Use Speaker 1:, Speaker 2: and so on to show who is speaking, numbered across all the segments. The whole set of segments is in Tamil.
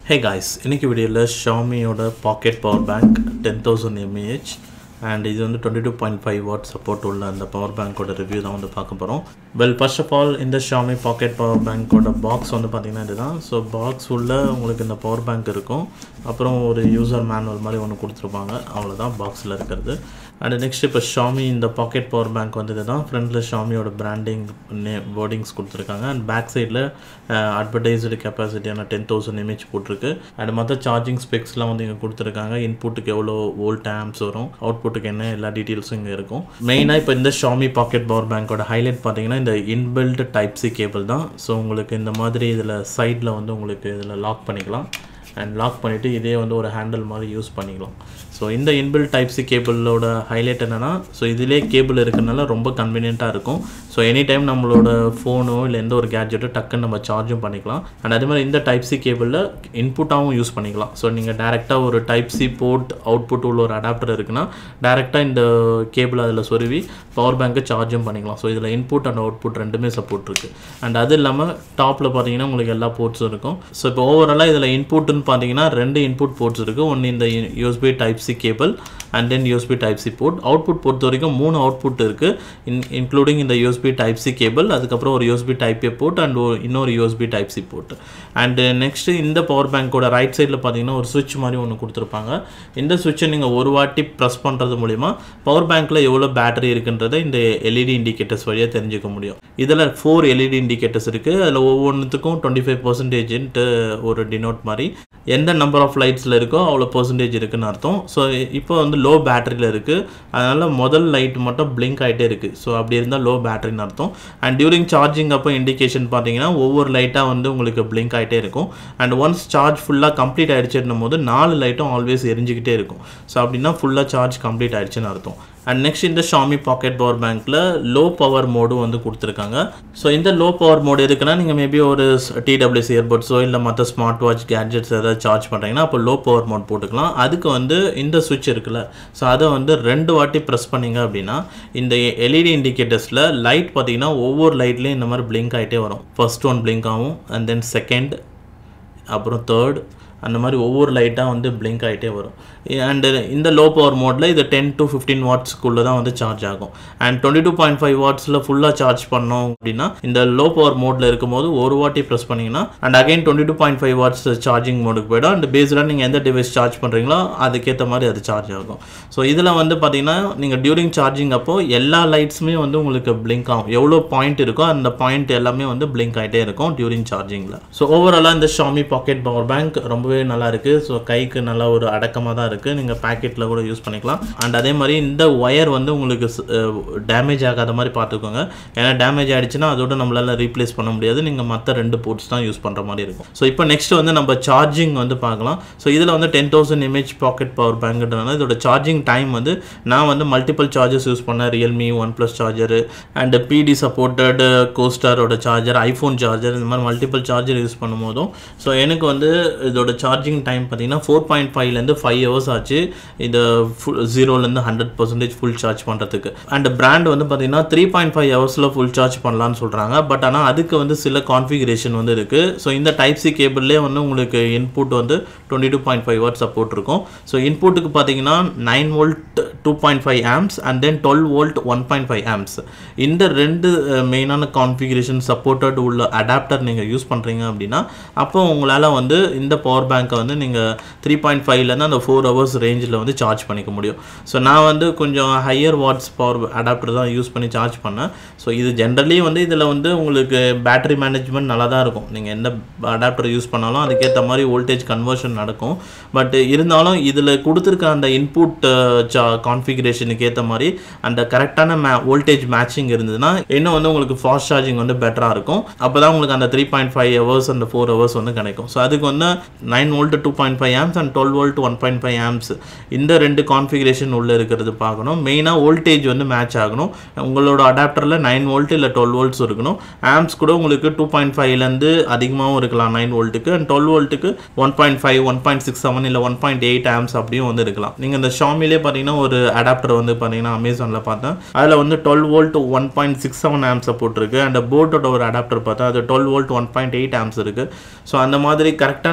Speaker 1: ஹே காய்ஸ் இன்னைக்கு வீடியோவில் ஷாமியோட pocket power bank ten thousand mAh and இது வந்து twenty two point five watt support உள்ள அந்த பவர் பேங்க்கோட ரிவ்யூ தான் வந்து பார்க்க போகிறோம் வெல் ஃபர்ஸ்ட் ஆஃப் ஆல் இந்த ஷாமி பாக்கெட் பவர் பேங்க்கோட பாக்ஸ் வந்து பார்த்திங்கன்னா இதுதான் ஸோ பாக்ஸ் உள்ள உங்களுக்கு இந்த பவர் பேங்க் இருக்கும் அப்புறம் ஒரு யூசர் மேனுவல் மாதிரி ஒன்று கொடுத்துருப்பாங்க அவ்வளோதான் பாக்ஸில் இருக்கிறது அண்ட் நெக்ஸ்ட் இப்போ ஷாமி இந்த பாக்கெட் பவர் பேங்க் வந்து இதுதான் ஃப்ரண்டில் ஷாமியோட பிராண்டிங் நே வேர்டிங்ஸ் கொடுத்துருக்காங்க அண்ட் பேக் சைடில் அட்வர்டைஸ்டு கெப்பாசிட்டியான டென் தௌசண்ட் எம்ஏஹெச் போட்டிருக்கு அண்ட் மற்ற சார்ஜிங் ஸ்பெக்ஸ்லாம் வந்து இங்கே கொடுத்துருக்காங்க இன்புட்டுக்கு எவ்வளோ வோல்ட் ஆம்ஸ் வரும் அவுட்புட்டுக்கு என்ன எல்லா டீட்டெயில்ஸும் இங்கே இருக்கும் மெயினாக இப்போ இந்த ஷாமி பாக்கெட் பவர் பேங்கோட ஹைலைட் பார்த்தீங்கன்னா இந்த இன்பில்ட் டைப் சி கேபிள் தான் ஸோ உங்களுக்கு இந்த மாதிரி இதில் சைடில் வந்து உங்களுக்கு இதில் லாக் பண்ணிக்கலாம் அண்ட் லாக் பண்ணிவிட்டு இதே வந்து ஒரு ஹேண்டில் மாதிரி யூஸ் பண்ணிக்கலாம் ஸோ இந்த இன்பில் டைப் சி கேபிளோட ஹைலைட் என்னென்னா ஸோ இதிலே கேபிள் இருக்கிறனால ரொம்ப கன்வீனியண்ட்டாக இருக்கும் ஸோ எனி டைம் நம்மளோட ஃபோனோ இல்லை எந்த ஒரு கேட்ஜெட்டோ டக்குன்னு நம்ம சார்ஜும் பண்ணிக்கலாம் அண்ட் அதே மாதிரி இந்த டைப் சி கேபிளில் இன்புட்டாகவும் யூஸ் பண்ணிக்கலாம் ஸோ நீங்கள் டேரெக்டாக ஒரு டைப் சி போர்ட் அவுட்புட் உள்ள ஒரு அடாப்டர் இருக்குன்னா டேரெக்டாக இந்த கேபிள் அதில் சொருவி பவர் பேங்க்கை சார்ஜும் பண்ணிக்கலாம் ஸோ இதில் இன்புட் அண்ட் அவுட்புட் ரெண்டுமே சப்போர்ட் இருக்குது அண்ட் அது இல்லாமல் டாப்பில் பார்த்தீங்கன்னா உங்களுக்கு எல்லா போர்ட்ஸும் இருக்கும் ஸோ இப்போ ஓவராலாக இதில் இன்புட்னு பார்த்தீங்கன்னா ரெண்டு இன்புட் போர்ட்ஸ் இருக்குது ஒன்று இந்த USB type C cable and then USB type C port output பொறுத்த வரைக்கும் மூணு அவுட்புட் இருக்குது இன் இன்க்ளூடிங் இந்த யூஎஸ்பி டைப் சி கேபிள் அதுக்கப்புறம் ஒரு USB type A port and இன்னொரு USB type C port and next இந்த பவர் பேங்க்கோட ரைட் சைடில் பார்த்தீங்கன்னா ஒரு சுவிட்ச் மாதிரி ஒன்று கொடுத்துருப்பாங்க இந்த சுவிட்சை நீங்கள் ஒரு வாட்டி ப்ரெஸ் பண்ணுறது மூலிமா பவர் பேங்க்கில் எவ்வளோ பேட்டரி இருக்குன்றதை இந்த எல்இடி இண்டிகேட்டர்ஸ் வழியாக தெரிஞ்சுக்க முடியும் இதில் ஃபோர் எல்இடி இண்டிகேட்டர்ஸ் இருக்குது அதில் ஒவ்வொன்றுத்துக்கும் டுவெண்ட்டி ஃபைவ் பர்சன்டேஜ்ன்ட்டு ஒரு டினோட் மாதிரி எந்த நம்பர் ஆஃப் லைட்ஸில் இருக்கோ அவ்வளோ பர்சன்டேஜ் இருக்குன்னு அர்த்தம் ஸோ இப்போ வந்து லோ பேட்டரியில் இருக்குது அதனால் முதல் லைட் மட்டும் பிளிங்க் ஆகிட்டே இருக்குது ஸோ அப்படி இருந்தால் லோ பேட்டரின்னு அர்த்தம் அண்ட் டியூரிங் சார்ஜிங் அப்போ இண்டிகேஷன் பார்த்தீங்கன்னா ஒவ்வொரு லைட்டாக வந்து உங்களுக்கு பிளிங்க் ஆகிட்டே இருக்கும் அண்ட் ஒன்ஸ் சார்ஜ் ஃபுல்லாக கம்ப்ளீட் ஆகிடுச்சுன்னும் போது நாலு லைட்டும் ஆல்வேஸ் எரிஞ்சிக்கிட்டே இருக்கும் ஸோ அப்படின்னா ஃபுல்லாக சார்ஜ் கம்ப்ளீட் ஆகிடுச்சுன்னு அர்த்தம் அண்ட் நெக்ஸ்ட் இந்த ஷாமி பாக்கெட் பவர் பேங்க்கில் லோ பவர் மோடும் வந்து கொடுத்துருக்காங்க ஸோ இந்த லோ பவர் மோடு எதுக்குன்னா நீங்கள் மேபி ஒரு டிடபிள்யூஸ் இயர்பட்ஸோ இல்லை மற்ற ஸ்மார்ட் வாட்ச் கேட்ஜெட்ஸ் ஏதாவது சார்ஜ் பண்ணுறீங்கன்னா அப்போ லோ பவர் மோட் போட்டுக்கலாம் அதுக்கு வந்து இந்த சுவிட்ச் இருக்குல்ல ஸோ அதை வந்து ரெண்டு வாட்டி ப்ரெஸ் பண்ணிங்க அப்படின்னா இந்த எல்இடி இண்டிகேட்டர்ஸில் லைட் பார்த்தீங்கன்னா ஒவ்வொரு லைட்லேயும் இந்த மாதிரி பிளிங்க் ஆகிட்டே வரும் ஃபர்ஸ்ட் ஒன் பிளிங்க் ஆகும் அண்ட் தென் செகண்ட் அப்புறம் தேர்ட் அந்த மாதிரி ஒவ்வொரு லைட்டாக வந்து பிளிங்க் ஆகிட்டே வரும் அண்டு இந்த லோ பவர் மோடில் இது டென் டு ஃபிஃப்டீன் வாட்ஸ்க்குள்ளே தான் வந்து சார்ஜ் ஆகும் and twenty two point five வாட்ஸில் ஃபுல்லாக சார்ஜ் பண்ணோம் அப்படின்னா இந்த லோ பவர் மோடில் இருக்கும்போது ஒரு வாட்டி ப்ரெஸ் பண்ணிங்கன்னா and again twenty two point five watts charging மோடுக்கு போய்டும் அண்ட் பேஸ்டாக நீங்கள் எந்த டிவைஸ் சார்ஜ் பண்ணுறீங்களோ அதுக்கேற்ற மாதிரி அது சார்ஜ் ஆகும் ஸோ இதில் வந்து பார்த்தீங்கன்னா நீங்கள் டியூரிங் சார்ஜிங் அப்போ எல்லா லைட்ஸுமே வந்து உங்களுக்கு பிளிங்க் ஆகும் எவ்வளோ பாயிண்ட் இருக்கோ அந்த பாயிண்ட் எல்லாமே வந்து பிளிங்க் ஆகிட்டே இருக்கும் டியூரிங் சார்ஜிங்கில் ஸோ ஓவராலாக இந்த ஷாமி பாக்கெட் பவர் பேங்க் ரொம்பவே நல்லா இருக்குது ஸோ கைக்கு நல்லா ஒரு அடக்கமாக தான் இருக்குது நீங்கள் பேக்கெட்டில் கூட யூஸ் பண்ணிக்கலாம் அண்ட் அதே மாதிரி இந்த ஒயர் வந்து உங்களுக்கு டேமேஜ் ஆகாத மாதிரி பார்த்துக்கோங்க ஏன்னா டேமேஜ் ஆகிடுச்சுன்னா அதோட நம்மளால் ரீப்ளேஸ் பண்ண முடியாது நீங்கள் மற்ற ரெண்டு போர்ட்ஸ் தான் யூஸ் பண்ணுற மாதிரி இருக்கும் ஸோ இப்போ நெக்ஸ்ட் வந்து நம்ம சார்ஜிங் வந்து பார்க்கலாம் ஸோ இதில் வந்து ten thousand mAh pocket power பேங்க்ன்றதுனால இதோட சார்ஜிங் டைம் வந்து நான் வந்து மல்டிபிள் சார்ஜஸ் யூஸ் பண்ணேன் Realme OnePlus charger and PD supported கோஸ்டாரோட சார்ஜர் ஐஃபோன் சார்ஜர் இந்த மாதிரி மல்டிபிள் சார்ஜர் யூஸ் பண்ணும்போதும் ஸோ எனக்கு வந்து இதோட சார்ஜிங் டைம் பார்த்தீங்கன்னா ஃபோர் பாயிண்ட் ஃபைவ்லேருந்து ஃபைவ் ஹவர்ஸ் ஆச்சு இது ஃபுல் ஜீரோலேருந்து ஹண்ட்ரட் பர்சன்டேஜ் ஃபுல் சார்ஜ் பண்ணுறதுக்கு அண்ட் பிராண்ட் வந்து பார்த்தீங்கன்னா த்ரீ பாயிண்ட் ஃபைவ் ஹவர்ஸில் ஃபுல் சார்ஜ் பண்ணலான்னு சொல்கிறாங்க பட் ஆனால் அதுக்கு வந்து சில கான்ஃபிகரேஷன் வந்து இருக்குது ஸோ இந்த டைப் சி கேபிள்லேயே வந்து உங்களுக்கு இன்புட் வந்து twenty two point five watt support இருக்கும் ஸோ இன்புட்டுக்கு பார்த்தீங்கன்னா nine volt two point five amps and then twelve volt one point five amps இந்த ரெண்டு மெயினான கான்ஃபிகரேஷன் சப்போர்ட்டட் உள்ள அடாப்டர் நீங்கள் யூஸ் பண்ணுறீங்க அப்படின்னா அப்போ உங்களால் வந்து இந்த பவர் பேங்க்கை வந்து நீங்கள் த்ரீ பாயிண்ட் ஃபைவ்லேருந்து அந்த ஃபோர் ஹவர்ஸ் ரேஞ்சில் வந்து சார்ஜ் பண்ணிக்க முடியும் ஸோ நான் வந்து கொஞ்சம் ஹையர் வாட்ஸ் பவர் அடாப்டர் தான் யூஸ் பண்ணி சார்ஜ் பண்ணேன் ஸோ இது ஜென்ரலி வந்து இதில் வந்து உங்களுக்கு பேட்டரி மேனேஜ்மெண்ட் நல்லா தான் இருக்கும் நீங்கள் எந்த அடாப்டர் யூஸ் பண்ணாலும் அதுக்கேற்ற மாதிரி வோல்டேஜ் கன்வர்ஷன் நடக்கும் பட் இருந்தாலும் இதில் கொடுத்துருக்க அந்த இன்புட் சா கான்ஃபிகரேஷனுக்கு ஏற்ற மாதிரி அந்த கரெக்டான மே வோல்டேஜ் மேட்சிங் இருந்ததுன்னா இன்னும் வந்து உங்களுக்கு ஃபாஸ்ட் சார்ஜிங் வந்து பெட்டராக இருக்கும் அப்போ தான் உங்களுக்கு அந்த த்ரீ பாயிண்ட் ஃபைவ் ஹவர்ஸ் அந்த ஃபோர் ஹவர்ஸ் வந்து கிடைக்கும் ஸோ அதுக்கு வந்து nine volt two point five amps and twelve volt one point five amps இந்த ரெண்டு கான்ஃபிகரேஷன் உள்ளே இருக்கிறது பார்க்கணும் மெயினாக வோல்டேஜ் வந்து மேட்ச் ஆகணும் உங்களோட அடாப்டரில் நைன் வோல்ட் இல்லை டுவெல் வோல்ட்ஸ் இருக்கணும் ஆம்ஸ் கூட உங்களுக்கு டூ பாயிண்ட் ஃபைவ்லேருந்து அதிகமாகவும் இருக்கலாம் நைன் வோல்ட்டுக்கு அண்ட் டுவெல் வோல்ட்டுக்கு one point five one point six seven இல்லை ஒன் பாயிண்ட் எயிட் ஆம்ஸ் அப்படியும் வந்து இருக்கலாம் நீங்கள் இந்த ஷாமிலே பார்த்தீங்கன்னா ஒரு அடாப்டர் வந்து பார்த்தீங்கன்னா அமேசானில் பார்த்தேன் அதில் வந்து twelve volt one point six seven ஆம்ஸை போட்டிருக்கு அண்ட் போட்டோட ஒரு அடாப்டர் பார்த்தா அது twelve volt one point eight amps இருக்குது ஸோ அந்த மாதிரி கரெக்டான அந்த வோல்டேஜ்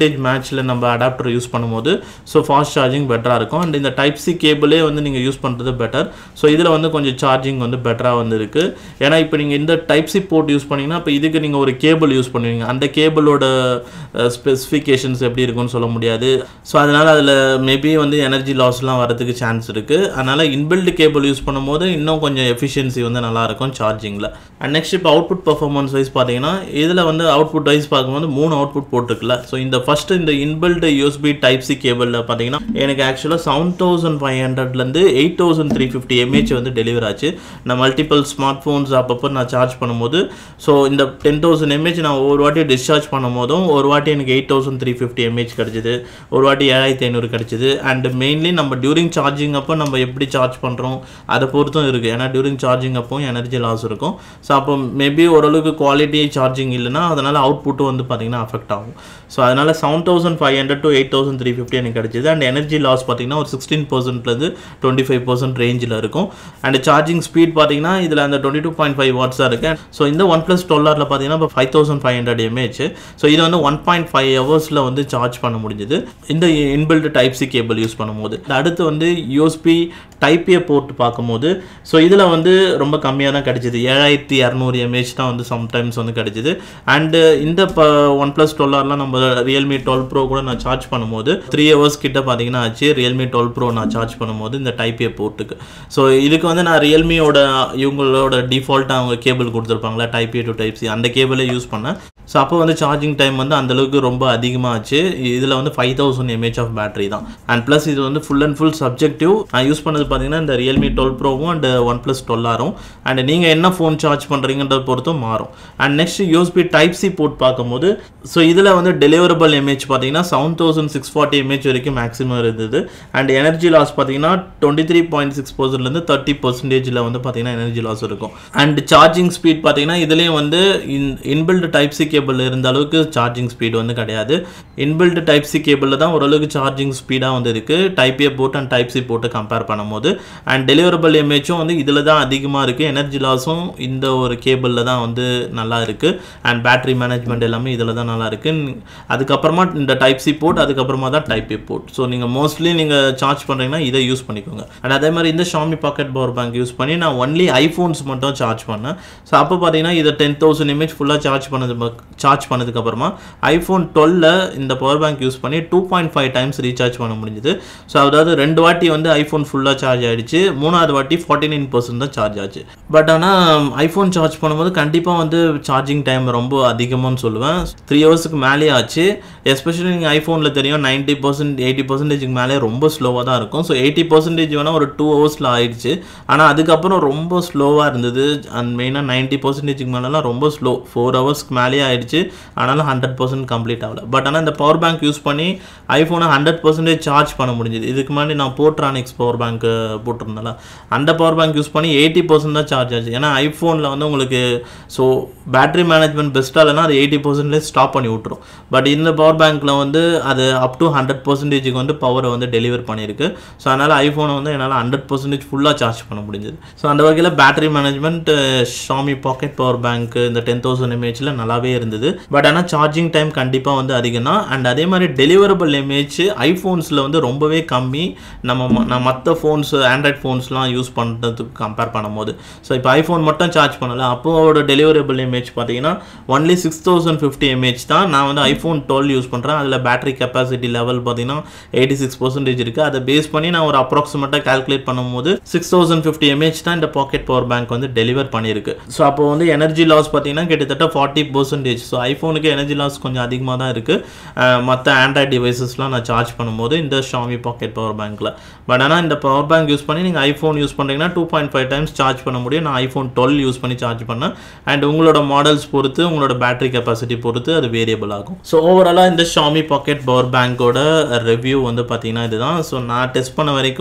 Speaker 1: வோல்டேஜ் மேட்ச்சில் நம்ம அடாப்டர் யூஸ் பண்ணும்போது ஸோ ஃபாஸ்ட் சார்ஜிங் பெட்டராக இருக்கும் அண்ட் இந்த டைப் சி கேபிளே வந்து நீங்கள் யூஸ் பண்ணுறது பெட்டர் ஸோ இதில் வந்து கொஞ்சம் சார்ஜிங் வந்து பெட்டராக வந்து இருக்குது ஏன்னா இப்போ நீங்கள் இந்த டைப் சி போர்ட் யூஸ் பண்ணிங்கன்னா இப்போ இதுக்கு நீங்கள் ஒரு கேபிள் யூஸ் பண்ணுவீங்க அந்த கேபிளோட ஸ்பெசிஃபிகேஷன்ஸ் எப்படி இருக்கும்னு சொல்ல முடியாது ஸோ அதனால் அதில் மேபி வந்து எனர்ஜி லாஸ்லாம் வரதுக்கு சான்ஸ் இருக்குது அதனால் இன்பில்ட் கேபிள் யூஸ் பண்ணும்போது இன்னும் கொஞ்சம் எஃபிஷியன்சி வந்து நல்லாயிருக்கும் சார்ஜிங்கில் அண்ட் நெக்ஸ்ட் இப்போ அவுட்புட் பர்ஃபார்மன்ஸ் வைஸ் பார்த்தீங்கன்னா இதில் வந்து அவுட்புட் வைஸ் பார்க்கும்போது மூணு அவுட்புட் போட்டிருக்குல்ல ஸோ இந்த ஃபஸ்ட்டு இந்த இன்பில்ட் யூஎஸ்பி டைப் சி கேபிளில் பார்த்தீங்கன்னா எனக்கு ஆக்சுவலாக செவன் தௌசண்ட் ஃபைவ் ஹண்ட்ரட்லேருந்து eight thousand three fifty mAh வந்து டெலிவர் ஆச்சு நான் மல்டிபிள் ஸ்மார்ட் ஃபோன்ஸ் அப்பப்போ நான் சார்ஜ் பண்ணும்போது ஸோ இந்த டென் தௌசண்ட் எம்ஏஹெச் நான் ஒவ்வொரு வாட்டி டிஸ்சார்ஜ் பண்ணும்போதும் ஒரு வாட்டி எனக்கு eight thousand three fifty mAh கிடச்சிது ஒரு வாட்டி ஏழாயிரத்தி ஐநூறு கிடச்சிது அண்ட் மெயின்லி நம்ம டியூரிங் சார்ஜிங் அப்போ நம்ம எப்படி சார்ஜ் பண்ணுறோம் அதை பொறுத்தும் இருக்குது ஏன்னா டியூரிங் சார்ஜிங் அப்போ எனர்ஜி லாஸ் இருக்கும் ஸோ அப்போ மேபி ஓரளவுக்கு குவாலிட்டி சார்ஜிங் இல்லைன்னா அதனால் அவுட்புட்டும் வந்து பார்த்திங்கன்னா அஃபெக்ட் ஆகும் ஸோ அதனால் seven thousand five hundred to eight thousand three fifty எனக்கு கிடச்சிது அண்ட் எனர்ஜி லாஸ் பார்த்தீங்கன்னா ஒரு சிக்ஸ்டீன் பர்சன்ட்லேருந்து டுவெண்ட்டி ஃபைவ் பர்சன்ட் ரேஞ்சில் இருக்கும் அண்ட் சார்ஜிங் ஸ்பீட் பார்த்தீங்கன்னா இதில் அந்த twenty two point five watts தான் இருக்குது ஸோ இந்த ஒன் ப்ளஸ் டுவெல்லாரில் பார்த்தீங்கன்னா இப்போ five thousand five hundred mAh so இது வந்து ஒன் பாயிண்ட் ஃபைவ் ஹவர்ஸில் வந்து சார்ஜ் பண்ண முடிஞ்சுது இந்த inbuilt type C cable use பண்ணும்போது அடுத்து வந்து யூஎஸ்பி டைப் ஏ போர்ட் பார்க்கும்போது ஸோ இதில் வந்து ரொம்ப கம்மியாக தான் கிடச்சிது ஏழாயிரத்தி இரநூறு எம்ஏஹெச் தான் வந்து சம்டைம்ஸ் வந்து கிடச்சிது அண்டு இந்த இப்போ ஒன் ப்ளஸ் டுவெல்லார்லாம் நம்ம ரியல்மி டுவெல் ப்ரோ கூட நான் சார்ஜ் பண்ணும்போது த்ரீ ஹவர்ஸ் கிட்ட பார்த்தீங்கன்னா ஆச்சு ரியல்மி டுவெல் ப்ரோ நான் சார்ஜ் பண்ணும்போது இந்த டைப் ஏ போர்ட்டுக்கு ஸோ இதுக்கு வந்து நான் ரியல்மியோட இவங்களோட டிஃபால்ட்டாக அவங்க கேபிள் கொடுத்துருப்பாங்களா type A to type C அந்த கேபிளே யூஸ் பண்ணேன் ஸோ அப்போ வந்து சார்ஜிங் டைம் வந்து அந்தளவுக்கு ரொம்ப அதிகமாகச்சு இதில் வந்து five thousand mAh of battery தான் அண்ட் ப்ளஸ் இது வந்து ஃபுல் அண்ட் ஃபுல் சப்ஜெக்டிவ் நான் யூஸ் பண்ணது பார்த்தீங்கன்னா இந்த ரியல்மி டுவெல் ப்ரோவும் அண்ட் ஒன் ப்ளஸ் டுவெல்லாரும் அண்ட் நீங்கள் என்ன ஃபோன் சார்ஜ் பண்ணுறீங்கன்றத பொறுத்தும் மாறும் and next USB type C port பார்க்கும்போது ஸோ இதில் வந்து டெலிவரபிள் எம்ஏஹெச் பார்த்தீங்கன்னா seven thousand six forty mAh வரைக்கும் மேக்ஸிமம் இருந்தது அண்ட் எனர்ஜி லாஸ் பார்த்தீங்கன்னா டுவெண்ட்டி த்ரீ பாயிண்ட் சிக்ஸ் பர்சன்ட்லேருந்து தேர்ட்டி பர்சன்டேஜில் வந்து பார்த்தீங்கன்னா எனர்ஜி லாஸ் இருக்கும் அண்ட் சார்ஜிங் ஸ்பீட் பார்த்தீங்கன்னா இதுலேயும் வந்து in inbuilt type C cable இருந்த அளவுக்கு சார்ஜிங் ஸ்பீடு வந்து கிடையாது இன்பில்ட் டைப் சி கேபிளில் தான் ஓரளவுக்கு சார்ஜிங் ஸ்பீடாக வந்து இருக்குது டைப் ஏ போட்டு அண்ட் டைப் சி போட்டு கம்பேர் பண்ணும்போது அண்ட் டெலிவரபிள் எம்ஏச்சும் வந்து இதில் தான் அதிகமாக இருக்குது எனர்ஜி லாஸும் இந்த ஒரு கேபிளில் தான் வந்து நல்லா இருக்குது அண்ட் பேட்டரி மேனேஜ்மெண்ட் எல்லாமே இதில் தான் நல்லா இருக்குது அதுக்கப்புறமா இந்த டைப் சி போர்ட் அதுக்கப்புறமா தான் டைப் ஏ போர்ட் ஸோ நீங்கள் மோஸ்ட்லி நீங்கள் சார்ஜ் பண்ணுறீங்கன்னா இதை யூஸ் பண்ணிக்கோங்க அண்ட் அதே மாதிரி இந்த Xiaomi pocket power bank use பண்ணி நான் ஒன்லி ஐஃபோன்ஸ் மட்டும் சார்ஜ் பண்ணேன் ஸோ அப்போ பார்த்தீங்கன்னா இதை டென் தௌசண்ட் எம்ஏஹெச் ஃபுல்லாக சார்ஜ் பண்ணது சார்ஜ் பண்ணதுக்கப்புறமா ஐஃபோன் டுவெல்ல இந்த பவர் பேங்க் யூஸ் பண்ணி two point five times recharge பண்ண முடிஞ்சுது ஸோ அதாவது ரெண்டு வாட்டி வந்து ஐஃபோன் ஃபுல்லாக சார்ஜ் ஆகிடுச்சு மூணாவது வாட்டி ஃபார்ட்டி நைன் பர்சன்ட் தான் சார்ஜ் ஆச்சு பட் ஆனால் ஐஃபோன் சார்ஜ் பண்ணும்போது கண்டிப்பாக வந்து சார்ஜிங் டைம் ரொம்ப அதிகமானு சொல்லுவேன் த்ரீ ஹவர்ஸுக்கு மேலே ஆச்சு எஸ்பெஷலி நீங்கள் ஐஃபோனில் தெரியும் நைன்ட்டி பர்சன்ட் எயிட்டி பர்சன்டேஜுக்கு மேலே ரொம்ப ஸ்லோவாக தான் இருக்கும் ஸோ எயிட்டி பர்சன்டேஜ் வேணால் ஒரு டூ ஹவர்ஸில் ஆயிடுச்சு ஆனால் அதுக்கப்புறம் ரொம்ப ஸ்லோவாக இருந்தது அண்ட் மெயினாக நைன்ட்டி பர்சன்டேஜுக்கு மேலெலாம் ரொம்ப ஸ்லோ ஃபோர் ஹவர்ஸ்க்கு மேலேயே ஆயிடுச்சு ஆனாலும் ஹண்ட்ரட் பர்சன்ட் கம்ப்ளீட் ஆகல பட் ஆனால் இந்த பவர் பேங்க் யூஸ் பண்ணி ஐஃபோனை ஹண்ட்ரட் பர்சன்டேஜ் சார்ஜ் பண்ண முடிஞ்சுது இதுக்கு முன்னாடி நான் போட்ரானிக்ஸ் பவர் பேங்க் போட்டிருந்தேன்ல அந்த பவர் பேங்க் யூஸ் பண்ணி எயிட்டி பர்சன்ட் தான் சார்ஜ் ஆச்சு ஏன்னா ஐஃபோனில் வந்து உங்களுக்கு ஸோ பேட்டரி மேனேஜ்மெண்ட் பெஸ்ட்டாக இல்லைனா அது எயிட்டி பர்சன்டேஜ் ஸ்டாப் பண்ணி விட்டுரும் பட் இந்த பவர் பேங்க்கில் வந்து அது அப் டு ஹண்ட்ரட் பர்சன்டேஜுக்கு வந்து பவரை வந்து டெலிவர் பண்ணியிருக்கு ஸோ அதனால் ஐஃபோனை வந்து என்னால் ஹண்ட்ரட் பர்சன்டேஜ் ஃபுல்லாக சார்ஜ் பண்ண முடிஞ்சது ஸோ அந்த வகையில் battery management Xiaomi pocket power bank இந்த டென் தௌசண்ட் எம்ஏஹெச்சில் நல்லாவே இருந்தது பட் ஆனால் சார்ஜிங் டைம் கண்டிப்பாக வந்து அதிகம் தான் அண்ட் அதே மாதிரி டெலிவரபிள் எம்ஏஹெச் ஐஃபோன்ஸில் வந்து ரொம்பவே கம்மி நம்ம ம- நான் மற்ற ஃபோன்ஸ் ஆண்ட்ராய்ட் ஃபோன்ஸ்லாம் யூஸ் பண்ணுறதுக்கு கம்பேர் பண்ணும்போது ஸோ இப்போ ஐஃபோன் மட்டும் சார்ஜ் பண்ணல அப்போவோட டெலிவரபிள் எம்ஏஹெச் பார்த்தீங்கன்னா only six thousand fifty mAh தான் நான் வந்து ஐஃபோன் டுவெல் யூஸ் பண்ணுறேன் அதில் பேட்டரி கெப்பாசிட்டி லெவல் பார்த்தீங்கன்னா எயிட்டி சிக்ஸ் பர்சன்டேஜ் இருக்குது அதை பேஸ் பண்ணி நான் ஒரு அப்ராக்சிமேட்டாக கால்குலேட் பண்ணும்போது சிக்ஸ் தௌசண்ட் ஃபிஃப்டி எம்ஏஹெச் தான் இந்த பாக்கெட் பவர் பேங்க் வந்து டெலிவர் பண்ணியிருக்கு ஸோ அப்போ வந்து எனர்ஜி லாஸ் பார்த்தீங்கன்னா கிட்டத்தட்ட ஃபார்ட்டி பர்சன்டேஜ் ஸோ ஐஃபோனுக்கு எனர்ஜி லாஸ் கொஞ்சம் அதிகமாக தான் இருக்குது மற்ற ஆண்ட்ராய்ட் டிவைசஸ்லாம் நான் சார்ஜ் பண்ணும்போது இந்த ஷாமி பாக்கெட் பவர் பேங்க்கில் பட் ஆனால் இந்த பவர் பேங்க் யூஸ் பண்ணி நீங்கள் ஐஃபோன் யூஸ் பண்ணுறீங்கன்னா two point five times charge பண்ண முடியும் நான் ஐஃபோன் டுவெல் யூஸ் பண்ணி சார்ஜ் பண்ணேன் அண்ட் உங்களோட மாடல்ஸ் பொறுத்து உங்களோட பேட்டரி கெப்பாசிட்டி பொறுத்து அது வேரியபிள் ஆகும் ஸோ ஓவராலாக இந்த ஷாமி பாக்கெட் பவர் பேங்கோட ரிவ்யூ வந்து பார்த்தீங்கன்னா இதுதான் ஸோ நான் டெஸ்ட் பண்ண வரைக்கும்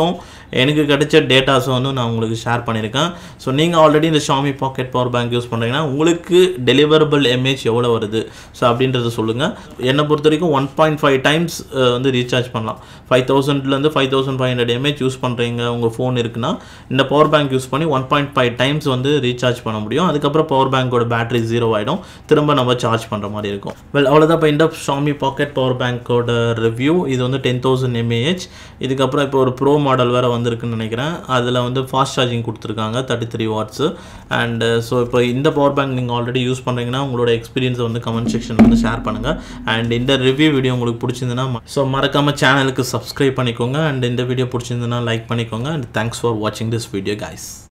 Speaker 1: எனக்கு கிடைச்ச டேட்டாஸை வந்து நான் உங்களுக்கு ஷேர் பண்ணியிருக்கேன் ஸோ நீங்கள் ஆல்ரெடி இந்த Xiaomi pocket power bank use பண்ணுறீங்கன்னா உங்களுக்கு டெலிவரபிள் எம்ஏஹெச் எவ்வளோ வருது ஸோ அப்படின்றத சொல்லுங்கள் என்னை பொறுத்த வரைக்கும் ஒன் பாயிண்ட் ஃபைவ் டைம்ஸ் வந்து ரீசார்ஜ் பண்ணலாம் ஃபைவ் தௌசண்ட்லேருந்து five thousand five hundred mAh use பண்ணுறீங்க உங்கள் ஃபோன் இருக்குன்னா இந்த பவர் பேங்க் யூஸ் பண்ணி ஒன் பாயிண்ட் ஃபைவ் டைம்ஸ் வந்து ரீசார்ஜ் பண்ண முடியும் அதுக்கப்புறம் பவர் பேங்கோட பேட்டரி ஜீரோ ஆகிடும் திரும்ப நம்ம சார்ஜ் பண்ணுற மாதிரி இருக்கும் வெல் அவ்வளோதான் இப்போ இந்த ஷாமி பாக்கெட் பவர் பேங்க்கோட ரிவ்யூ இது வந்து டென் தௌசண்ட் எம்ஏஹெச் இதுக்கப்புறம் இப்போ ஒரு ப்ரோ மாடல் வேறு வந்திருக்குன்னு நினைக்கிறேன் அதில் வந்து ஃபாஸ்ட் சார்ஜிங் கொடுத்துருக்காங்க thirty three watts and so இப்போ இந்த பவர் பேங்க் நீங்கள் ஆல்ரெடி யூஸ் பண்ணுறீங்கன்னா உங்களோட எக்ஸ்பீரியன்ஸை வந்து கமெண்ட் செக்ஷனில் வந்து ஷேர் பண்ணுங்கள் அண்ட் இந்த ரிவ்யூ வீடியோ உங்களுக்கு பிடிச்சிருந்துன்னா ஸோ மறக்காமல் சேனலுக்கு சப்ஸ்கிரைப் பண்ணிக்கோங்க அண்ட் இந்த வீடியோ பிடிச்சிருந்துன்னா லைக் பண்ணிக்கோங்க அண்ட் தேங்க்ஸ் ஃபார் வாட்சிங் திஸ் வீடியோ கைஸ்